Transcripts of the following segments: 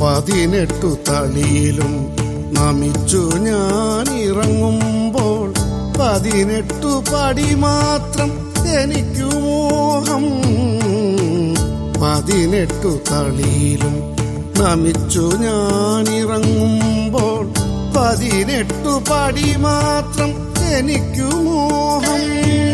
പതിനെട്ടു തളിയിലും നമിച്ചു ഞാൻ ഇറങ്ങുമ്പോൾ പതിനെട്ടു പടി മാത്രം എനിക്കു മോഹം പതിനെട്ടു തളിയിലും നമിച്ചു ഞാൻ ഇറങ്ങുമ്പോൾ പതിനെട്ടു പടി മാത്രം എനിക്കു മോഹം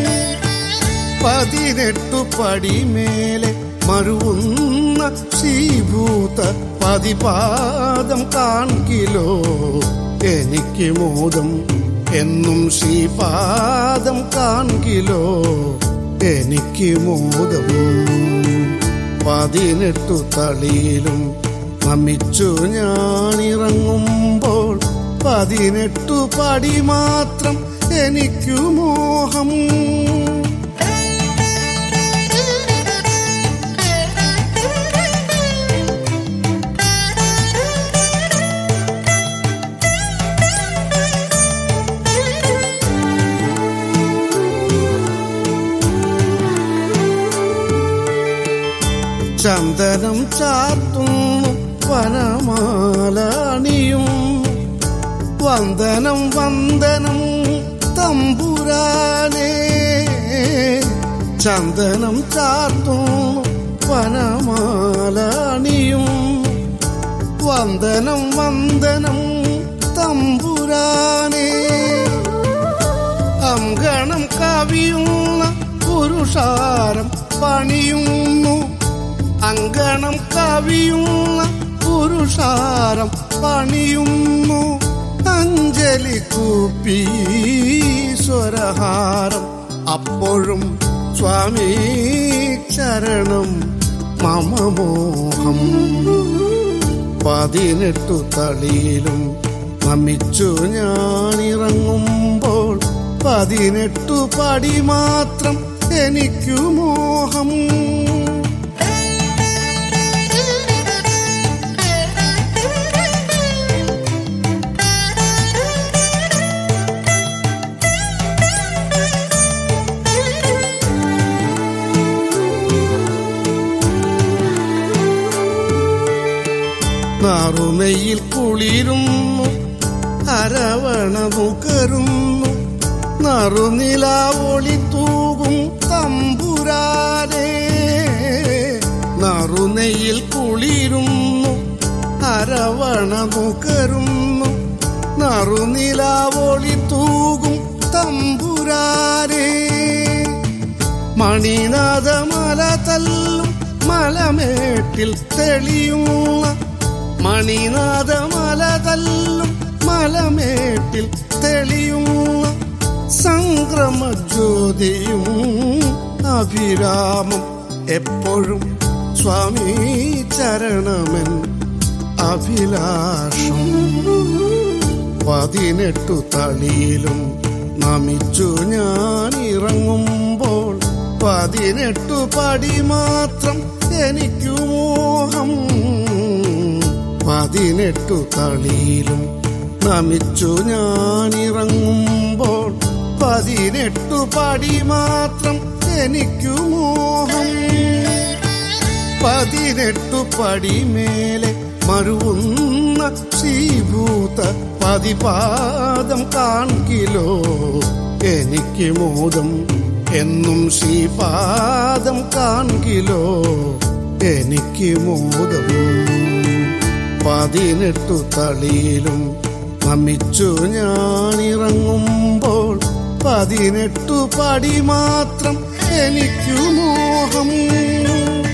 പതിനെട്ടു പടി മേലെ മരുവുന്ന ശ്രീഭൂത പതിപാദം കാൺകിലോ എനിക്ക് മോദം എന്നും ശ്രീപാദം കാൺകിലോ എനിക്ക് മോദം പതിനെട്ടു തളിയിലും നമിച്ചു ഞാനിറങ്ങുമ്പോൾ പതിനെട്ടു പടി മാത്രം എനിക്കു മോഹം ചന്ദനം ചാർത്തുന്നു വനമാല അണിയും വന്ദനം വന്ദനം തമ്പുരാനേ ചന്ദനം ചാർത്തുന്നു വനമാല അണിയും വന്ദനം വന്ദനം തമ്പുരാനേ അങ്കണം കവിയുന്ന പുരുഷാരം പണിയുന്നു അങ്കണം കവിയുന്ന പുരുഷാരം പണിയുന്നു അഞ്ജലി കൂപ്പി സ്വരഹാരം അപ്പോഴും സ്വാമി ചരണം മമമോഹം പതിനെട്ടു തളിയിലും നമിച്ചു ഞാനിറങ്ങുമ്പോൾ പതിനെട്ടു പടി മാത്രം എനിക്കു മോഹം നാറുനെയിൽ കുളിരുന്നു അരവണ മുകരുന്നു നറുനിലാവൊളി തൂകും തമ്പുരാനെ നറുനെയിൽ കുളിരുന്നു അരവണ മുകരുന്നു നറുനിലാവൊളി തൂകും തമ്പുരാനെ മണിനാഥമല തല്ലും മലമേട്ടിൽ തെളിയുന്ന മണിനാഥമല തല്ലും മലമേട്ടിൽ തെളിയുന്ന സംക്രമ ജ്യോതിയും അഭിരാമം എപ്പോഴും സ്വാമി ചരണമെൻ അഭിലാഷം പതിനെട്ടു തളിയിലും നമിച്ചു ഞാൻ ഇറങ്ങുമ്പോൾ പതിനെട്ടു പടി മാത്രം എനിക്കു മോഹം പതിനെട്ടു തളിയിലും നമിച്ചു ഞാൻ ഇറങ്ങുമ്പോൾ പതിനെട്ടു പടി മാത്രം എനിക്കു മോഹം പതിനെട്ടു പടി മേലെ മരുവുന്ന ശ്രീഭൂത പതിപാദം കാൺകിലോ എനിക്ക് മോദം എന്നും ശ്രീപാദം കാൺകിലോ എനിക്ക് മോദം പതിനെട്ടു തളിയിലും നമിച്ചു ഞാനിറങ്ങുമ്പോൾ പതിനെട്ടു പടി മാത്രം എനിക്കു മോഹം